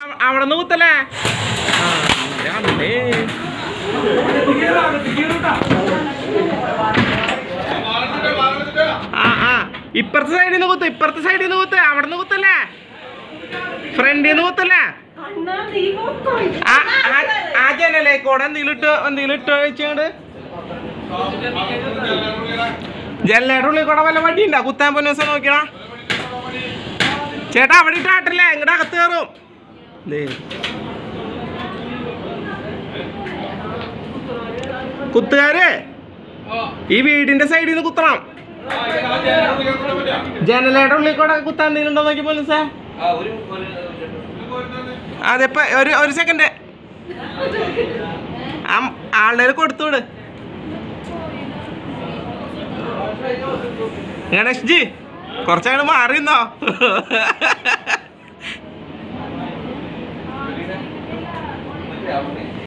അവിടെ നിന്ന് കുത്തല്ലേ ആ, എൻ്റെ അമ്മേ. ആ ആ ഇപ്പുറത്തെ സൈഡിൽ നിന്ന് കുത്ത് ഇപ്പുറത്തെ സൈഡിൽ നിന്ന് കുത്ത് അവിടെ നിന്ന് കുത്തല്ലേ ഫ്രണ്ടിൽ നിന്ന് കുത്തല്ലേ ആ ആ- ആ ജനലേക്കൂടെ എന്തെങ്കിലും ഇട്ട് എന്തെങ്കിലും ഇട്ട് വെച്ചുകൊണ്ട് ജനലേടെ ഉള്ളിൽ കൂടെ വല്ല വണ്ടി ഉണ്ടോ കുത്താൻ പോന്ന ദിവസം നോക്കിയടാ ചേട്ടാ അവിടെ ഇട്ടാട്ടില്ലേ ഇങ്ങടെ അകത്ത് കയറും ദേ. കുത്തുകാര് ഈ വീടിന്റെ സൈഡിൽ നിന്ന് കുത്തണം ജനലയുടെ ഉള്ളിൽ കൂടെ കുത്താൻ എന്തെങ്കിലും ഉണ്ടോ നോക്കി പോലും സാർ അതിപ്പോ ഒരു ഒരു സെക്കൻഡ് ആ ആളുടെ കൊടുത്തുവിട് ഗണേഷ് ജി കുറച്ചങ്ങോട്ട് മാറിന്നോ